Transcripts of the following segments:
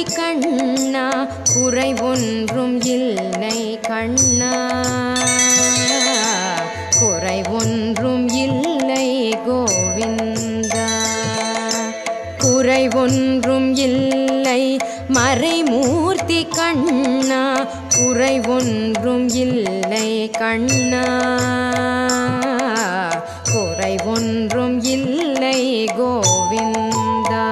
கண்ணா குறை ஒன்றும் இல்லை கண்ணா குறை ஒன்றும் இல்லை கோவிந்தா குறை ஒன்றும் இல்லை மறைமூர்த்தி கண்ணா குறை ஒன்றும் இல்லை கண்ணா குறை ஒன்றும் இல்லை கோவிந்தா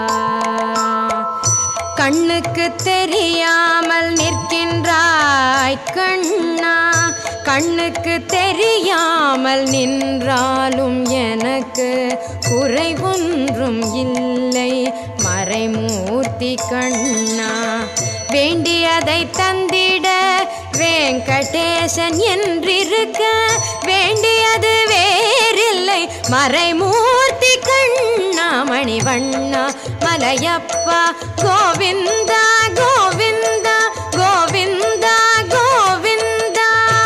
கண்ணுக்கு தெரியாமல் நிற்கின்றாய் கண்ணா கண்ணுக்கு தெரியாமல் நின்றாலும் எனக்கு குறை ஒன்றும் இல்லை மறைமூர்த்தி கண்ணா வேண்டியதை தந்திட வெங்கடேசன் என்றிருக்க வேண்டியது வேறில்லை மறைமூர்த்தி கண்ணா மணிவண்ணா மலையப்பா கோவிந்தா கோவிந்தா கோவிந்தா கோவிந்தா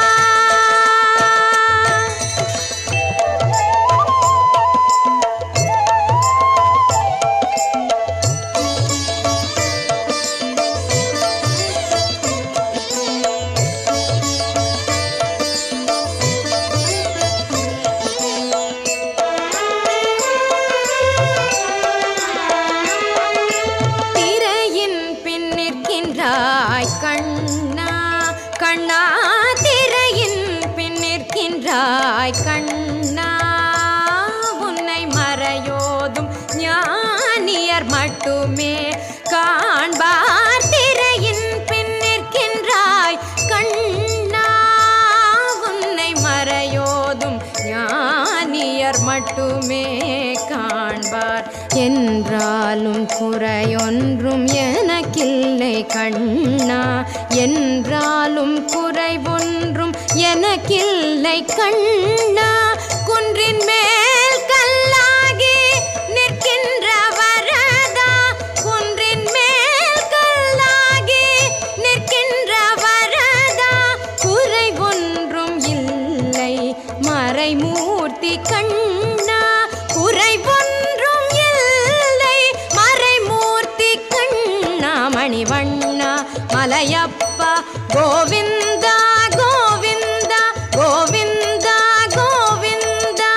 திரையின் பின் நிற்கின்றாய் கண்ணா கண்ணா திரையின் பின் நிற்கின்றாய் கண்ணா உன்னை மறையோதும் ஞானியர் மட்டுமே காண்பார் திரையின் பின் நிற்கின்றாய் கண்ணா உன்னை மறையோதும் ஞானியர் மட்டுமே காண்பார் என்றாலும் குறையொன்றும் எனக்கில்லை கண்ணா என்றாலும் குறை ஒன்றும் எனக்கில்லை கண்ணா குன்றின் மேல் கல்லாகி நிற்கின்ற வரதா குன்றின் மேல் கல்லாகி நிற்கின்ற வரதா குறை ஒன்றும் இல்லை மறைமூர்த்தி கண்ணா குறை ஒன்றும் இல்லை மறைமூர்த்தி கண்ணா மணிவண்ணா மலையப்பா கோவிந்தா கோவிந்தா கோவிந்தா கோவிந்தா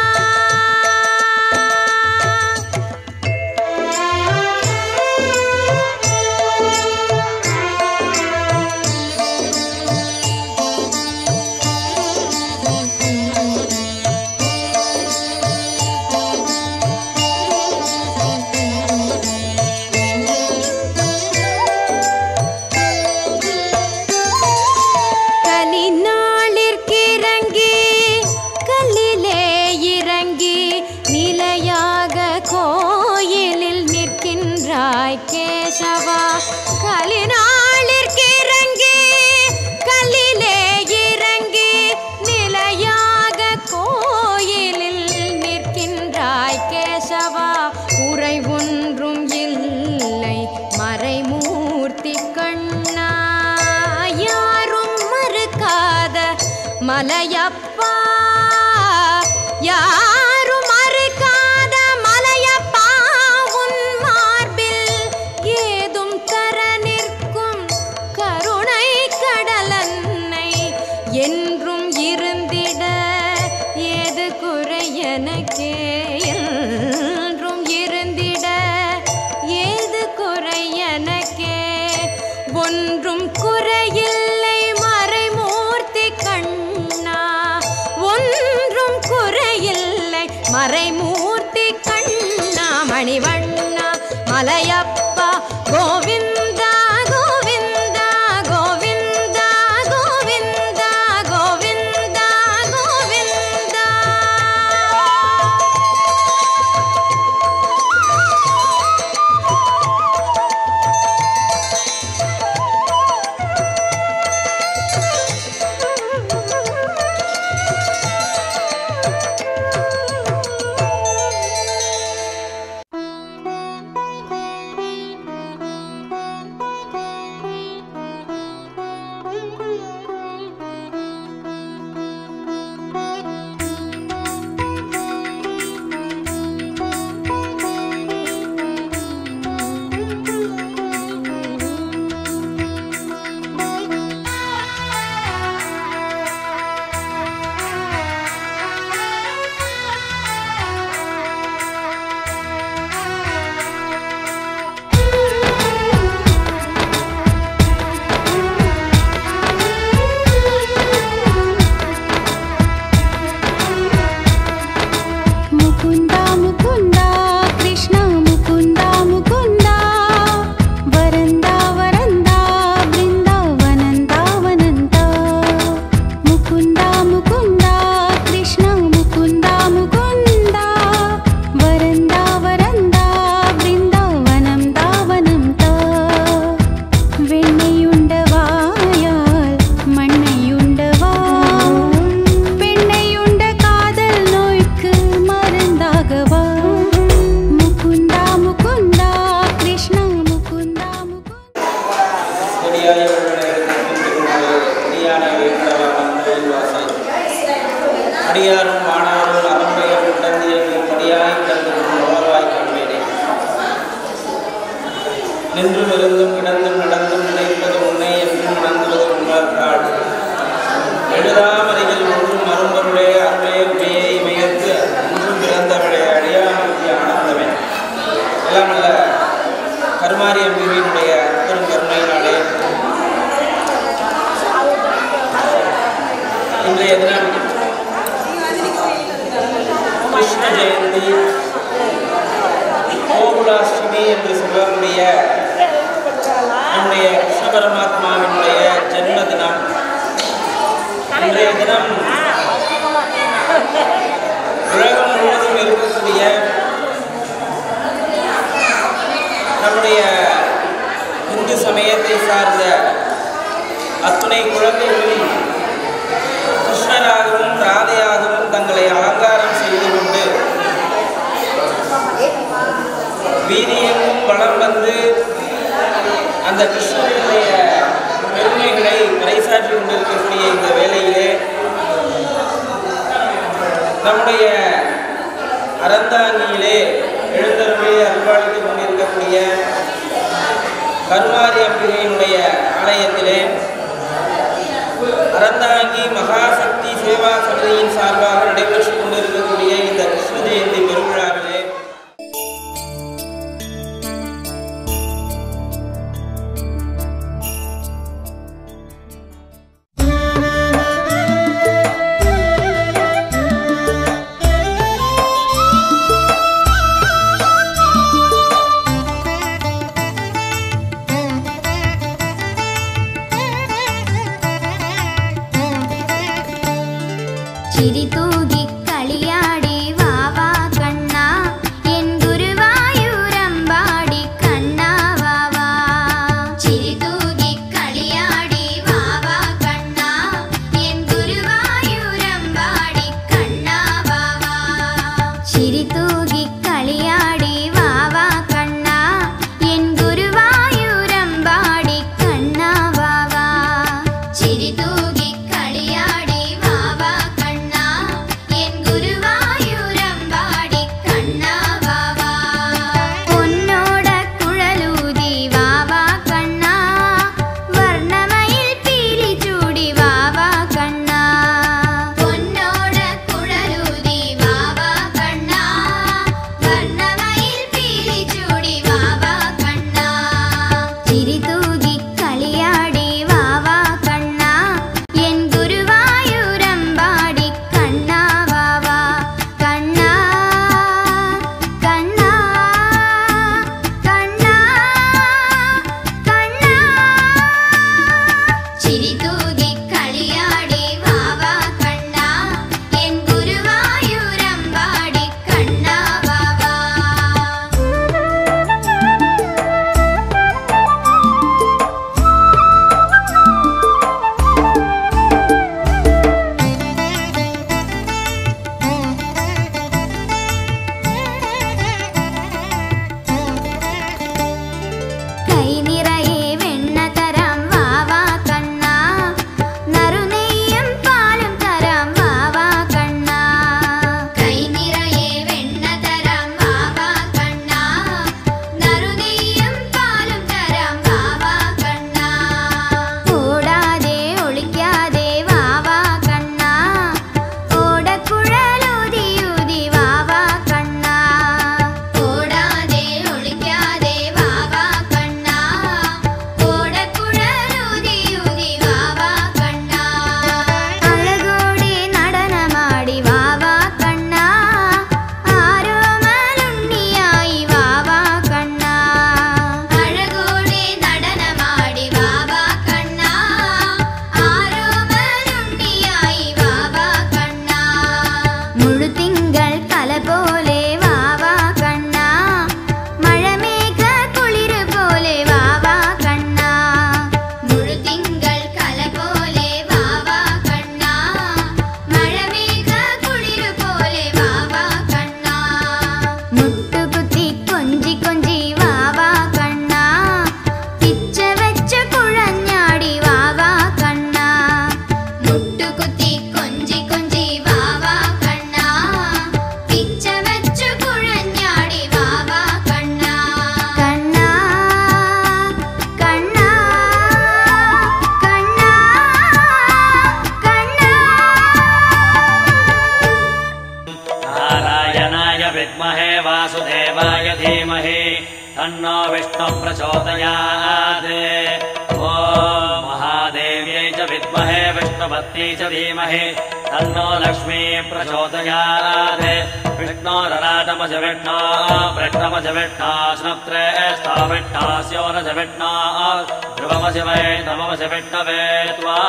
கலிநாளிற்கிறங்கி கல்லிலே இறங்கி நிலையாக கோயிலில் நிற்கின்றாய் கேசவா கலிநாளிற்கிறங்கி கல்லிலே இறங்கி நிலையாக கோயிலில் நிற்கின்றாய் கேசவா குறை ஒன்றும் இல்லை மறைமூர்த்தி கண்ணா யாரும் மறுக்காத மலையப்பா யாரும் மறுக்காத மலையப்பா உன் மார்பில் ஏதும் தர நிற்கும் கருணை கடலன்னை என்றும் இருந்திட ஏது குறை எனக்கே என்றும் இருந்திட ஏது குறை எனக்கே ஒன்றும் குறையில்லை மறைமூர்த்தி கண்ணா ஒன்றும் குறையில்லை மறைமூர்த்தி கண்ணா மணிவண்ணா மலையப்பா கோவிந்தா கோவிந்தா கோவிந்தா கோவிந்தா கோவிந்தா கோவிந்தா படியாய் படியான வாசல் அடியாரும் மாணவரும் அறம்பெயர் உடந்தியங்கள் படியாய் கிடந்து உணர்வாய் காண்பேனே நின்றும் இருந்தும் கிடந்தும் நடந்தும் நினைப்பது உன்னை என்றும் உணர்ந்துவது உணர்ந்தாள் எழுதாமறையில் ஒன்றும் மறும்பொருளே அருளே உமையை இமையத்து ஒன்றும் பிறந்தவளே அடியாமற்கு ஆனந்தவன் எல்லாம் அல்ல கருமாரி அம்பிகையினுடைய பெரும் கருணையினாலே இன்றைய தினம் கிருஷ்ண ஜெயந்தி கோகுலாஷ்டமி என்று சொல்லக்கூடிய நம்முடைய கிருஷ்ண பரமாத்மாவினுடைய ஜென்ம தினம் இன்றைய தினம் உலகம் முழுவதும் இருக்கக்கூடிய நம்முடைய இந்து சமயத்தை சார்ந்த அத்துணை குழந்தைகளும் கிருஷ்ணராகவும் ராதையாகவும் தங்களை அலங்காரம் செய்து கொண்டு வீதியெங்கும் வளம் வந்து அந்த கிருஷ்ணனுடைய பெருமைகளை பறைசாற்றி கொண்டிருக்கக்கூடிய இந்த வேளையிலே நம்முடைய அறந்தாங்கியிலே எழுந்தருளை அருள்பாலித்துக் கொண்டிருக்கக்கூடிய கருமாரி அம்பிகையினுடைய ஆலயத்திலே அறந்தாங்கி மகாசக்தி சேவா சமிதியின் சார்பாக நடைபெற்றுக் கொண்டிருக்கக்கூடிய இந்த கிருஷ்ண ஜெயந்தி பெருவிழாவிலே ചിരി തൂകി കളിയാടി വാവാ കണ്ണാ എൻ ഗുരുവായൂരമ്പാടി കണ്ണാ വാവാ ചിരി തൂകി കളിയാടി വാവാ കണ്ണാ എൻ ഗുരുവായൂരമ്പാടി കണ്ണാ വാവാ ചിരി തൂകി കളിയാടി വാവാ കണ്ണാ എൻ ഗുരുവായൂരമ്പാടി കണ്ണാ വാവാ ചിരി തൂകി കളിയാടി വാവാ കണ്ണാ എൻ ഗുരുവായൂരമ്പാടി കണ്ണാ വാവാ പൊന്നോട കുഴലൂതി വാവാ കണ്ണാ വർണ്ണമയിൽ പീലി ചൂടി വാവാ കണ്ണാ പൊന്നോട കുഴലൂതി വാവാ കണ്ണാ വർണ്ണമയിൽ പീലി ചൂടി വാവാ കണ്ണാ ചിരി തൂകി കളിയാടി വാവാ കണ്ണാ എൻ ഗുരുവായൂരമ്പാടി കണ്ണാ വാവാ കണ്ണാ കണ്ണാ കണ്ണാ കണ്ണാ ചിരി തൂകി കളിയാടി വാവാ കണ്ണാ എൻ ഗുരുവായൂരമ്പാടി കണ്ണാ വാവാ तन्नो विष्णुः प्रचोदयात् ॐ महादेव्यै च विद्महे विष्णुपत्यै च धीमहि तन्नो लक्ष्मी प्रचोदयात् विष्णोरराटमज विष्णो वृष्णमज विष्णो स्नप्त्रे स्था विष्णास्योरज विष्णो ध्रुवमज वै नममज विष्णवे त्वा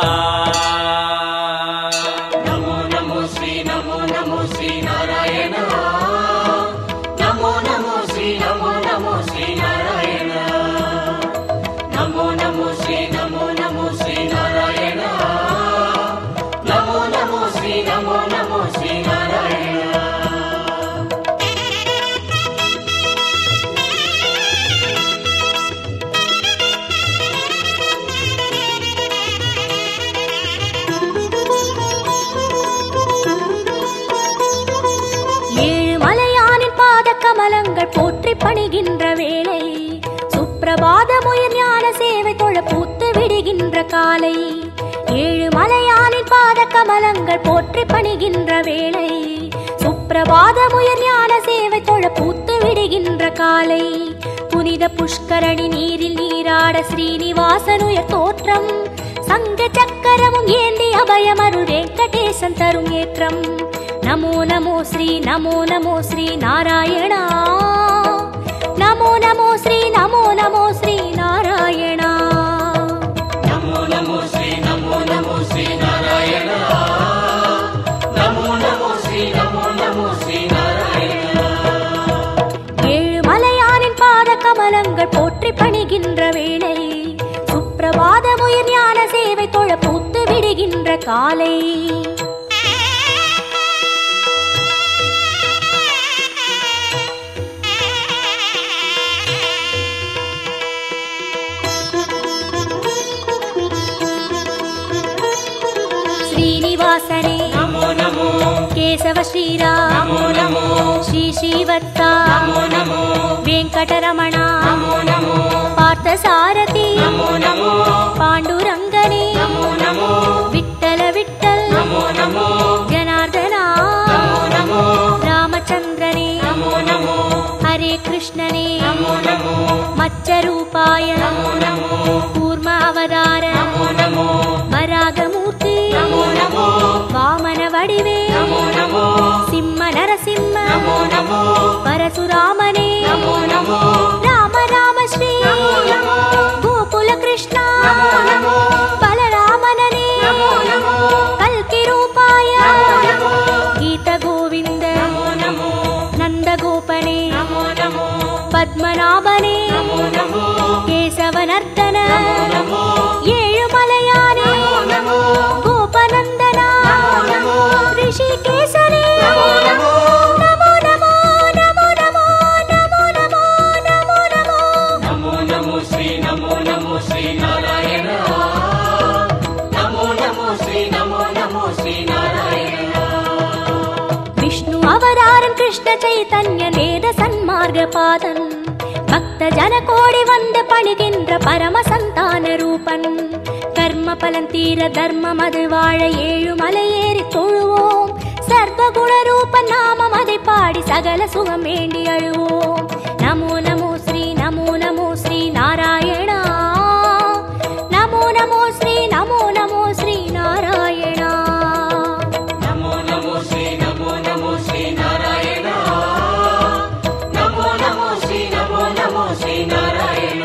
नमो नमो श्री नमो नमो श्री नारायण नमो नमो श्री नमो नमो श्री नारायण नमो नमो श्री नमो नमो श्री नारायण नमो नमो श्री नमो नमो श्री नारायण ஏழு மலையானின் பாத கமலங்கள் போற்றி பணிகின்ற வேளை சுப்பிரபாத முயல் ஞான சேவை தொழ பூத்து விடுகின்ற காலை ஏழு மலையானின் பாத கமலங்கள் போற்றி பணிகின்ற வேளை சுப்பிரபாத முயல் ஞான சேவை தொழ பூத்து விடுகின்ற காலை புனித புஷ்கரணி நீரில் நீராட ஸ்ரீனிவாசன் உயர் தோற்றம் சங்க சக்கரமும் ஏந்தி அபயமருள் வெங்கடேசன் தரும் ஏற்றம் நமோ நமோ ஸ்ரீ நமோ நமோ ஸ்ரீ நாராயணா நமோ நமோ ஸ்ரீ நமோ நமோ ஸ்ரீ நாராயணா नमो नमो श्री नमो नमो श्री नारायण नमो नमो श्री नमो नमो श्री नारायण ஏழு மலையானின் பாத கமலங்கள் போற்றி பணிகின்ற வேளை சுப்பிரபாத முயல் ஞான சேவை தொழ பூத்து விடுகின்ற காலை ஸ்ரீனிவாசனே नमो नमो கேசவ ஸ்ரீராம் नमो नमो ஸ்ரீ ஸ்ரீவத்சா नमो नमो வெங்கடரமணா नमो नमो பார்த்த சாரதி नमो नमो பாண்டுரங்கனே नमो नमो விட்டல விட்டல் नमो नमो ஜனார்தனா नमो नमो ராமச்சந்திரனே नमो नमो ஹரே கிருஷ்ணனே नमो नमो மச்சரூபாய नमो नमो கூர்ம அவதார नमो नमो வராகமூர்த்தி नमो नमो வாமன வடிவே नमो नमो சிம்ம நரசிம்ம नमो नमो பரசுராமனே नमो नमो ராம ராம ஸ்ரீ नमो नमो கோகுல கிருஷ்ணா नमो नमो பலராமனே नमो नमो கல்கி ரூபாய नमो नमो கீத கோவிந்த नमो नमो நந்தகோபனே नमो नमो பத்மநாபனே नमो नमो கேசவனர்த்தன नमो ஏழுமலையானே नमो கோபநந்தனா नमो ரிஷிகேசனே नमो नमो நமோ நமோ நமோ நமோ நமோ நமோ நமோ நமோ नमो नमो श्री नमो नमो श्री नारायण नमो नमो श्री नमो नमो श्री नारायण விஷ்ணு அவதாரன் கிருஷ்ண சைதன்ய வேத சன்மார்க்க பாதன் பக்த ஜன கோடி வந்து பணிகின்ற பரம சந்தான ரூபன் கர்ம பலன் தீர தர்மம் அது வாழ ஏழு மலையேறி தொழுவோம் சர்வ குண ரூபன் நாமம் அதை பாடி சகல சுகம் வேண்டி அழுவோம் நமோ நமோ ஸ்ரீ நமோ நமோ ஸ்ரீ நாராயணா நமோ நமோ ஸ்ரீ நமோ நமோ ஸ்ரீ நாராயணா नमो नमो श्री नमो नमो श्री नारायण नमो नमो श्री नमो नमो श्री नारायण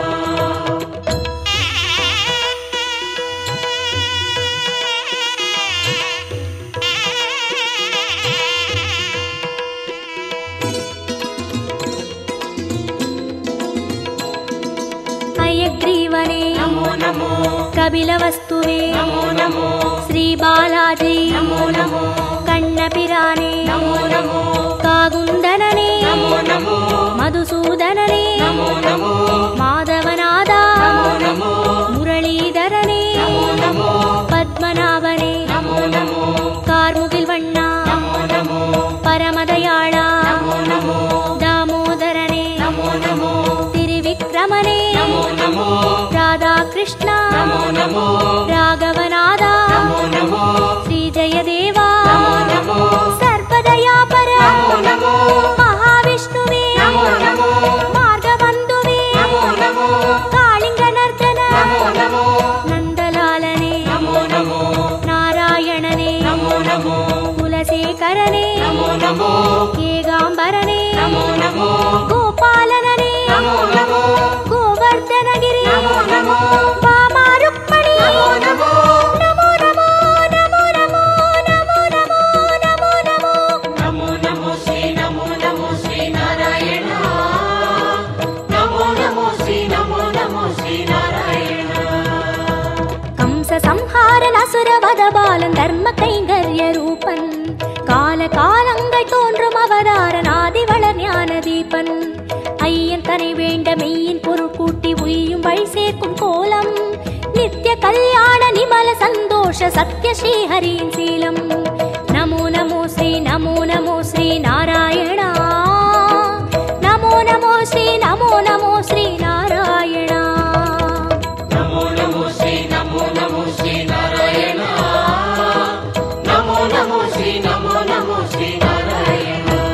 हयग्रीवने नमो नमो कपिलवस्तुवे नमो नमो श्रीबालाजी नमो नमो कण्णपिराने नमो नमो कागुन्दनने नमो नमो मधुसूदनने नमो नमो माधवनादा नमो नमो मुरलीधरने नमो नमो पद्मनाभने नमो नमो कार्मुगिल् वण्णा नमो नमो परमदयाळा नमो नमो दामोदरने नमो नमो त्रिविक्रमने नमो नमो राधाकृष्णा नमो नमो राघवनादा नमो नमो श्रीजयदेवा नमो नमो सर्वदयापर नमो नमो महाविष्णुवे नमो नमो मार्गवन्द நமோ ஏகாம்பரனே நமோ நமோ கோபாலனே நமோ நமோ கோவர்தனகிரி நமோ நமோ பாமா ருக்மணி நமோ நமோ நமோ நமோ நமோ நமோ நமோ நமோ நமோ நமோ நமோ நமோ ஸ்ரீ நமோ நமோ ஸ்ரீ நாராயண நமோ நமோ ஸ்ரீ நமோ நமோ ஸ்ரீ நாராயண கம்ச சம்ஹாரன் அசுரவத பாலன் தர்ம கைங்கரிய ரூபன் கால காலங்கள் தோன்றும் அவதாரன் ஆதிவளர் ஞான தீபன் ஐயன் தனை வேண்ட மெய்யின் பொருள் கூட்டி உய்யும் வழி சேர்க்கும் கோலம் நித்ய கல்யாண நிமல சந்தோஷ சத்ய ஸ்ரீஹரியின் சீலம் நமோ நமோ ஸ்ரீ நமோ நமோ ஸ்ரீ நாராயணா நமோ நமோ ஸ்ரீ நமோ நமோ ஸ்ரீ நாராயணா நமோ நமோ ஸ்ரீ நமோ நமோ ஸ்ரீ நாராயண நமோ நமோ ஸ்ரீ நமோ நமோ ஸ்ரீ நாராயண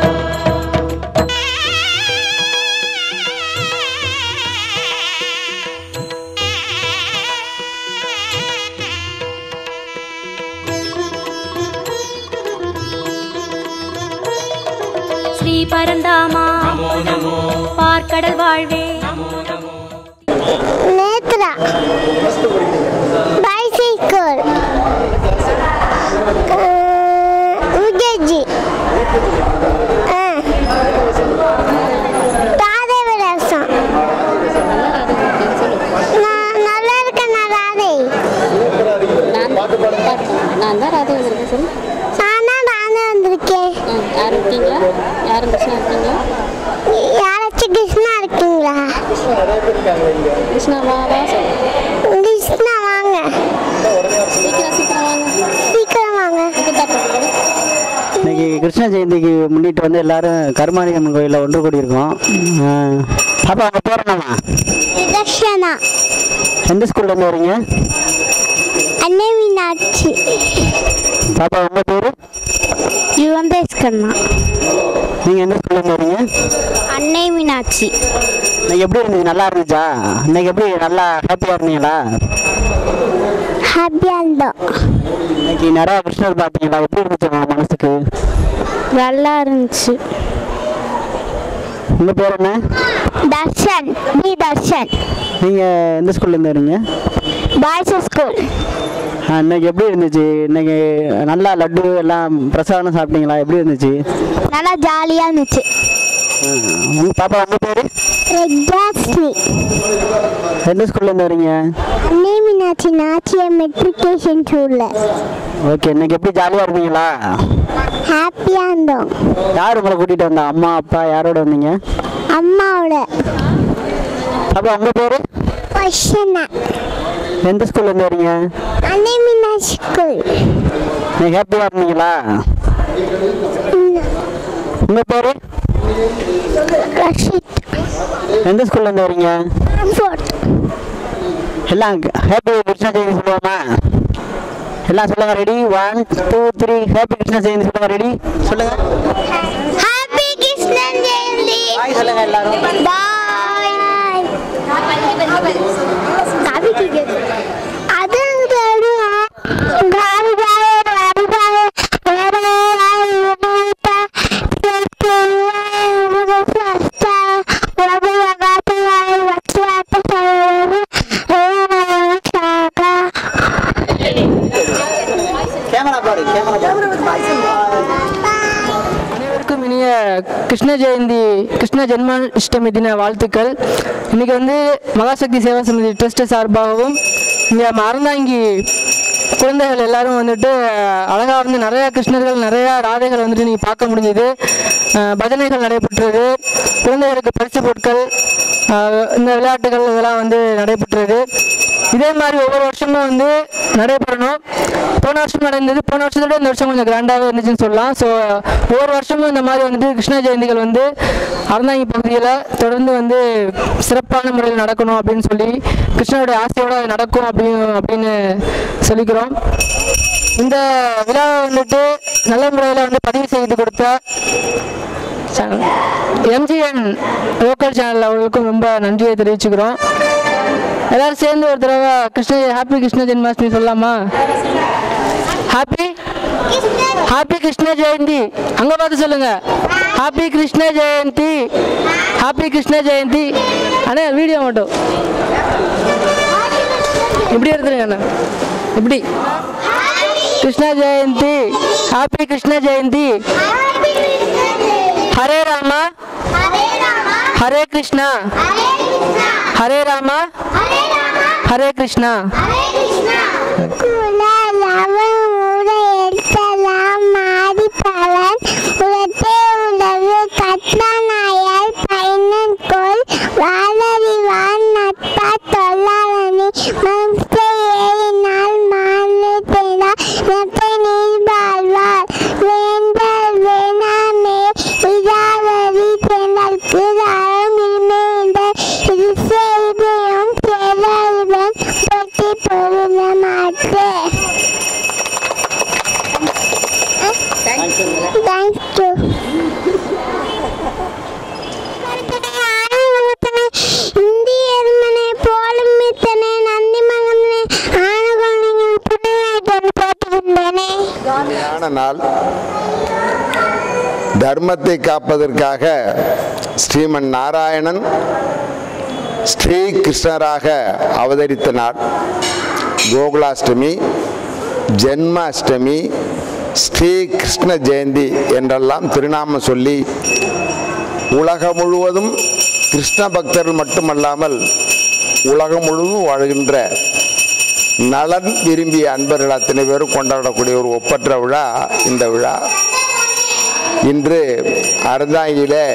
ஸ்ரீ பரந்தாமா நமோ நமோ பார்க்கடல் வாழ்வே நமோ நமோ நேத்ரா பைசைக்கிள் யுகேஜி ராதை விலாசம் நான் நல்லா இருக்கேன் நான் ராதை நான் தான் ராதா வந்திருக்கேன் சொல்லு நான் தான் ராதை வந்திருக்கேன் ம் யாரும் இருக்கீங்களா யாரும் கிருஷ்ணா இருக்கீங்களா யாராச்சும் கிருஷ்ணா இருக்கீங்களா கிருஷ்ணா வா வா சொல்லு கிருஷ்ணா வாங்க சீக்கிரம் சீக்கிரம் வாங்க சீக்கிரம் வாங்க இன்னைக்கு கிருஷ்ண ஜெயந்திக்கு முன்னிட்டு வந்து எல்லாரும் கருமாரியம்மன் கோயிலில் ஒன்று கூடியிருக்கோம் ஆ, பாப்பா உங்கள் பேர் என்னம்மா நிதர்ஷனா எந்த ஸ்கூல்லேருந்து வரீங்க அன்னை மீனாட்சி பாப்பா உங்கள் பேர் யுவம்பேஸ் கண்ணா நீங்கள் எந்த ஸ்கூல்லேருந்து வரீங்க அன்னை மீனாட்சி இன்னைக்கு எப்படி இருந்துச்சு நல்லா இருந்துச்சா இன்னைக்கு எப்படி நல்லா ஹாப்பியாக இருந்தீங்களா ஹாப்பியாக இருந்தோம் இன்னைக்கு நிறையா கிருஷ்ணர் பார்த்தீங்களா எப்படி இருந்துச்சு உங்கள் மனசுக்கு நல்லா இருந்துச்சு உங்கள் பேர் என்ன தர்ஷன் பி தர்ஷன் நீங்கள் எந்த ஸ்கூல்லேருந்து வரீங்க பாய்ஸ் ஸ்கூல் ஆ, இன்னைக்கு எப்படி இருந்துச்சு இன்னைக்கு நல்லா லட்டு எல்லாம் பிரசாதம் சாப்பிட்டீங்களா எப்படி இருந்துச்சு நல்லா ஜாலியாக இருந்துச்சு உங்கள் பாப்பா உங்கள் பேர் ரெக்ஜாஸ்மி எந்த ஸ்கூல்லேருந்து வரீங்க அன்னை மீனாட்சி நாச்சியம் மெட்ரிகேஷன் ஸ்கூலில் ஓகே இன்னைக்கு எப்படி ஜாலியாக இருந்தீங்களா ஹாப்பியாக இருந்தோம் யார் உங்களை கூட்டிகிட்டு வந்தா அம்மா அப்பா யாரோட வந்தீங்க அம்மாவோட அப்போ உங்கள் பேர் கொஷனா எந்த ஸ்கூல்லேருந்து வரீங்க அன்னை மீனாட்சி ஸ்கூல் நீங்கள் ஹாப்பியாக இருந்தீங்களா உங்கள் பேர் ரஷித் எந்த ஸ்கூல்லேருந்து வரீங்க ஃபோர்த் எல்லாம் ஹாப்பி கிருஷ்ண ஜெயந்தி சொல்லுவோமா எல்லாம் சொல்லுங்கள் ready one two three happy Krishna Jayanthi சொல்லுங்கள் ரெடி சொல்லுங்கள் ஹாப்பி கிருஷ்ணன் ஜெயந்தி பாய் சொல்லுங்கள் எல்லாரும் பாய் காபி கேக்குது அது கேமரா பாரு கேமரா அனைவருக்கும் இனிய கிருஷ்ண ஜெயந்தி கிருஷ்ண ஜென்மாஷ்டமி தின வாழ்த்துக்கள் இன்னைக்கு வந்து மகாசக்தி சேவா சமிதி ட்ரஸ்ட் சார்பாகவும் இங்கே அறந்தாங்கி குழந்தைகள் எல்லாரும் வந்துட்டு அழகாக வந்து நிறையா கிருஷ்ணர்கள் நிறையா ராதைகள் வந்துட்டு நீங்கள் பார்க்க முடிஞ்சது பஜனைகள் நடைபெற்றது குழந்தைகளுக்கு பரிசு பொருட்கள் அஹ், இந்த விளையாட்டுகள் இதெல்லாம் வந்து நடைபெற்றது இதே மாதிரி ஒவ்வொரு வருஷமும் வந்து நடைபெறணும் போன வருஷம் நடந்தது போன வருஷத்தோட இந்த வருஷம் கொஞ்சம் கிராண்டாகவே இருந்துச்சுன்னு சொல்லலாம் ஸோ ஒவ்வொரு வருஷமும் இந்த மாதிரி வந்துட்டு கிருஷ்ண ஜெயந்திகள் வந்து அறந்தாங்கி பகுதியில் தொடர்ந்து வந்து சிறப்பான முறையில் நடக்கணும் அப்படின்னு சொல்லி கிருஷ்ணனுடைய ஆசையோடு அது நடக்கும் அப்படின்னு அப்படின்னு சொல்லிக்கிறோம் இந்த விழாவை வந்துட்டு நல்ல முறையில் வந்து பதிவு செய்து கொடுத்த எம்ஜிஎன் லோக்கல் சேனல் அவர்களுக்கும் ரொம்ப நன்றியை தெரிவிச்சுக்கிறோம் எல்லாரும் சேர்ந்து ஒரு தடவை கிருஷ்ண ஹாப்பி கிருஷ்ண ஜென்மாஷ்டமி சொல்லலாமா ஹாப்பி ஹாப்பி கிருஷ்ண ஜெயந்தி அங்க பார்த்து சொல்லுங்க ஹாப்பி கிருஷ்ண ஜெயந்தி ஹாப்பி கிருஷ்ண ஜெயந்தி அண்ணா வீடியோ மட்டும் இப்படி எடுத்துருங்க அண்ணா இப்படி கிருஷ்ண ஜெயந்தி ஹாப்பி கிருஷ்ண ஜெயந்தி ஹரே ராமா ஹரே கிருஷ்ணா ஹரே ராமா ஹரே கிருஷ்ணா மாறி பலன் உலத்தே உலகு கத்மநாயல் பயனன்கோள் வாழறிவான் நட்பா தொல்லாளனி மம்சை ஏறினால் மாலை தேடா நெப்பை நீர் வாழ்வார் வேண்டல் வேணாமே விழாவரி தேர்ந்தற்கு தாரம் இருமேந்த இது செய்தியும் சேரறிவன் பொட்டி பொருள மாற்றே Thank you. இந்திய எருமனை போலும் மித்தனை நந்தி மகனே ஆணுகள் புனித போட்டுகின்றனே ஞான நாள் தர்மத்தை காப்பதற்காக ஸ்ரீமன் நாராயணன் ஸ்ரீ கிருஷ்ணராக அவதரித்த நாள் கோகுலாஷ்டமி ஜென்மாஷ்டமி ஸ்ரீ கிருஷ்ண ஜெயந்தி என்றெல்லாம் திருநாமம் சொல்லி உலகம் முழுவதும் கிருஷ்ண பக்தர்கள் மட்டுமல்லாமல் உலகம் முழுவதும் வாழ்கின்ற நலன் விரும்பிய அன்பர்கள் அத்தனை பேரும் கொண்டாடக்கூடிய ஒரு ஒப்பற்ற விழா இந்த விழா இன்று அறந்தாங்கியிலே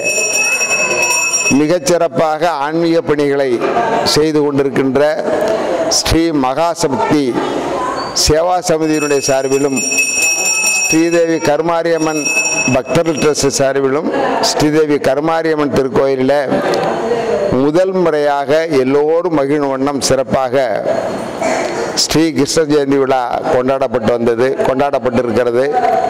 மிகச்சிறப்பாக ஆன்மீக பணிகளை செய்து கொண்டிருக்கின்ற ஸ்ரீ மகாசக்தி சேவா சமிதியினுடைய சார்பிலும் ஸ்ரீதேவி கருமாரியம்மன் பக்தர்கள் ட்ரஸ்ட் சார்பிலும் ஸ்ரீதேவி கருமாரியம்மன் திருக்கோயிலில் முதல் முறையாக எல்லோரும் மகிழும் வண்ணம் சிறப்பாக ஸ்ரீ கிருஷ்ண ஜெயந்தி விழா கொண்டாடப்பட்டு வந்தது கொண்டாடப்பட்டிருக்கிறது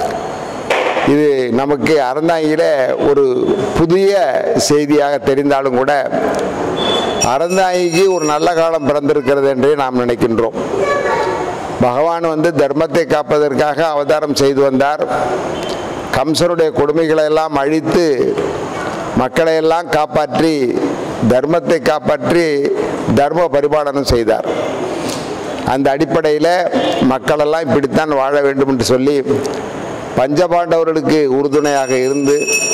இது நமக்கு அறந்தாங்கியில ஒரு புதிய செய்தியாக தெரிந்தாலும் கூட அறந்தாங்கிக்கு ஒரு நல்ல காலம் பிறந்திருக்கிறது என்றே நாம் நினைக்கின்றோம் பகவான் வந்து தர்மத்தை காப்பதற்காக அவதாரம் செய்து வந்தார் கம்சருடைய கொடுமைகளை எல்லாம் அழித்து மக்களை எல்லாம் காப்பாற்றி தர்மத்தை காப்பாற்றி தர்ம பரிபாலனம் செய்தார் அந்த அடிப்படையில் மக்களெல்லாம் இப்படித்தான் வாழ வேண்டும் என்று சொல்லி பஞ்சபாண்டவர்களுக்கு உறுதுணையாக இருந்து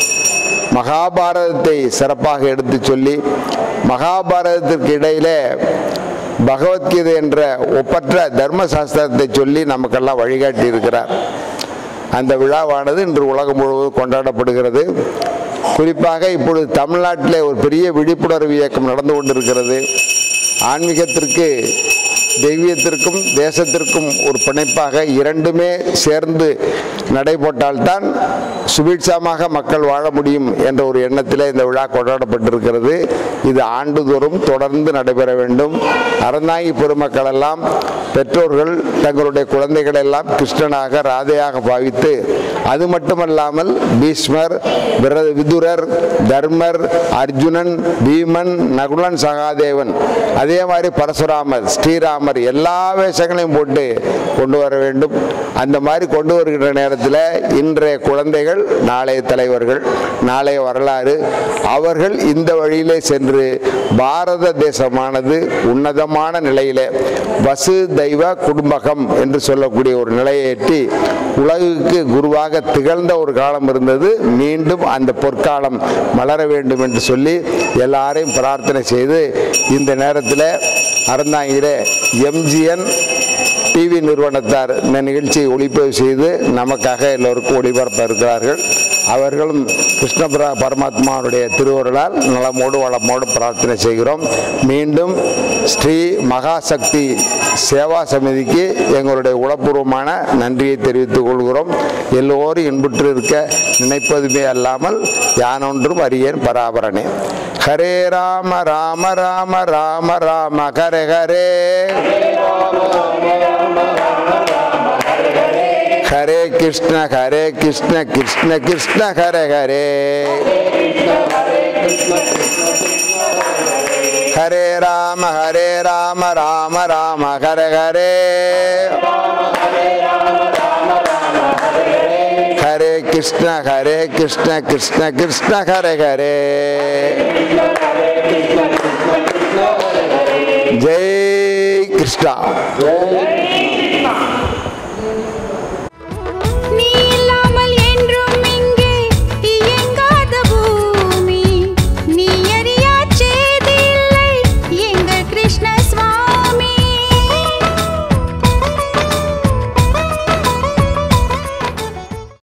மகாபாரதத்தை சிறப்பாக எடுத்து சொல்லி மகாபாரதத்திற்கு இடையிலே பகவத்கீதை என்ற ஒப்பற்ற தர்ம சாஸ்திரத்தை சொல்லி நமக்கெல்லாம் வழிகாட்டி இருக்கிறார் அந்த விழாவானது இன்று உலகம் முழுவதும் கொண்டாடப்படுகிறது குறிப்பாக இப்பொழுது தமிழ்நாட்டிலே ஒரு பெரிய விழிப்புணர்வு இயக்கம் நடந்து கொண்டிருக்கிறது ஆன்மீகத்திற்கு தெய்வீகத்திற்கும் தேசத்திற்கும் ஒரு பிணைப்பாக இரண்டுமே சேர்ந்து நடைபோட்டால்தான் சுபீட்சமாக மக்கள் வாழ முடியும் என்ற ஒரு எண்ணத்தில் இந்த விழா கொண்டாடப்பட்டிருக்கிறது இது ஆண்டுதோறும் தொடர்ந்து நடைபெற வேண்டும் அறந்தாங்கி பெருமக்கள் எல்லாம் பெற்றோர்கள் தங்களுடைய குழந்தைகளை எல்லாம் கிருஷ்ணனாக ராதையாக பாவித்து அது மட்டுமல்லாமல் பீஷ்மர் விர- விதுரர் தர்மர் அர்ஜுனன் பீமன் நகுலன் சகாதேவன் அதே மாதிரி பரசுராமர் ஸ்ரீராமர் எல்லா வேஷங்களையும் போட்டு கொண்டு வர வேண்டும் அந்த மாதிரி கொண்டு வருகின்ற நேரத்தில் இன்றைய குழந்தைகள் நாளைய தலைவர்கள் நாளைய வரலாறு அவர்கள் இந்த வழியிலே சென்று பாரத தேசமானது உன்னதமான நிலையிலே வசு தெய்வ குடும்பகம் என்று சொல்லக்கூடிய ஒரு நிலையை எட்டி உலகுக்கு குருவாக திகழ்ந்த ஒரு காலம் இருந்தது மீண்டும் அந்த பொற்காலம் மலர வேண்டும் என்று சொல்லி எல்லாரையும் பிரார்த்தனை செய்து இந்த நேரத்தில் அறந்தாங்கிலே எம்ஜிஎன் டிவி நிறுவனத்தார் இந்த நிகழ்ச்சியை ஒளிப்பதிவு செய்து நமக்காக எல்லோருக்கும் ஒளிபரப்ப இருக்கிறார்கள் அவர்களும் கிருஷ்ண பர- பரமாத்மாவுடைய திருவருளால் நலமோடு வளமோடு பிரார்த்தனை செய்கிறோம் மீண்டும் ஸ்ரீ மகாசக்தி சேவா சமிதிக்கு எங்களுடைய உளப்பூர்வமான நன்றியை தெரிவித்துக் கொள்கிறோம் எல்லோரும் இன்புற்று இருக்க நினைப்பதுமே அல்லாமல் யானொன்றும் அறியேன் பராபரனே ஹரே ராம ராம ராம ராம ராம ஹரே ஹரே ஹரே கிருஷ்ண ஹரே கிருஷ்ண கிருஷ்ண கிருஷ்ண ஹரே ஹரே ஹரே ராம ஹரே ராம ராம ராம ஹரே ஹரே கிருஷ்ண ஹரே கிருஷ்ண கிருஷ்ண கிருஷ்ண ஹரே ஹரே ஜெய் கிருஷ்ணா